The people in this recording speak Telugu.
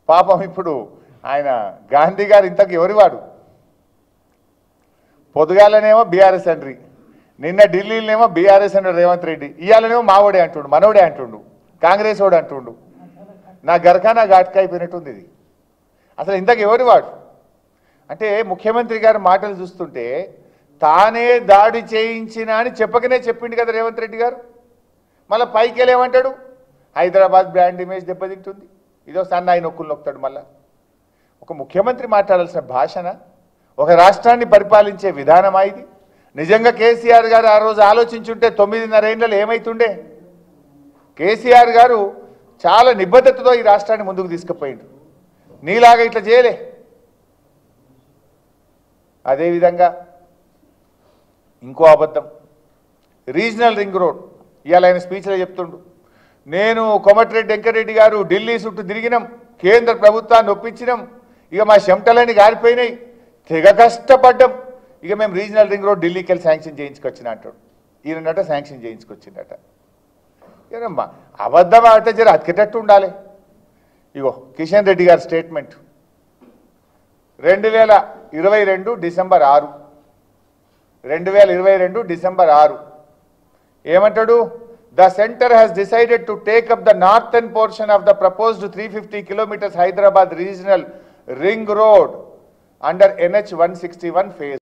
పాపం ఇప్పుడు ఆయన గాంధీ గారు ఇంతకు ఎవరివాడు పొద్దుగాలనేమో బీఆర్ఎస్ అండ్రి నిన్న ఢిల్లీలోనేమో బీఆర్ఎస్ అండ్ రేవంత్ రెడ్డి ఇవాళనేమో మావోడే అంటుండు మనోడే అంటుండు కాంగ్రెస్ వాడు అంటుండు నా గరకానా ఘాట్కా అయిపోయినట్టుంది ఇది అసలు ఇంతకు ఎవరి వాడు అంటే ముఖ్యమంత్రి గారి మాటలు చూస్తుంటే తానే దాడి చేయించిన అని చెప్పకనే చెప్పిండు కదా రేవంత్ రెడ్డి గారు మళ్ళీ పైకి వెళ్ళేమంటాడు హైదరాబాద్ బ్రాండ్ ఇమేజ్ దెబ్బతింటుంది ఇదో సన్నాయి నొక్కులు నొక్కుతాడు మళ్ళా ఒక ముఖ్యమంత్రి మాట్లాడాల్సిన భాషన ఒక రాష్ట్రాన్ని పరిపాలించే విధానమా ఇది నిజంగా కేసీఆర్ గారు ఆ రోజు ఆలోచించుంటే తొమ్మిదిన్నర ఏళ్ళలో ఏమైతుండే కేసీఆర్ గారు చాలా నిబద్ధతతో ఈ రాష్ట్రాన్ని ముందుకు తీసుకుపోయిండు నీలాగా ఇట్లా చేయలే అదేవిధంగా ఇంకో అబద్ధం రీజనల్ రింగ్ రోడ్ ఇవాళ ఆయన స్పీచ్లో చెప్తుండు నేను కోమటిరెడ్డి వెంకరెడ్డి గారు ఢిల్లీ చుట్టూ తిరిగినాం కేంద్ర ప్రభుత్వాన్ని ఒప్పించినాం ఇక మా చెమటలన్నీ గారిపోయినాయి తెగ కష్టపడ్డాం ఇక మేము రీజనల్ రింగ్ రోడ్ ఢిల్లీకి వెళ్ళి శాంక్షన్ చేయించుకొచ్చిన అంటాడు ఈయనట శాంక్షన్ చేయించుకొచ్చిందట ఏనమ్మా అబద్ధం అంటే జర అతికేటట్టు ఉండాలి ఇగో కిషన్ రెడ్డి గారి స్టేట్మెంట్ రెండు వేల ఇరవై రెండు డిసెంబర్ ఆరు రెండు వేల ఇరవై రెండు డిసెంబర్ ఆరు ఏమంటాడు the center has decided to take up the northern portion of the proposed three fifty kilometers Hyderabad regional ring road under N H one sixty one phase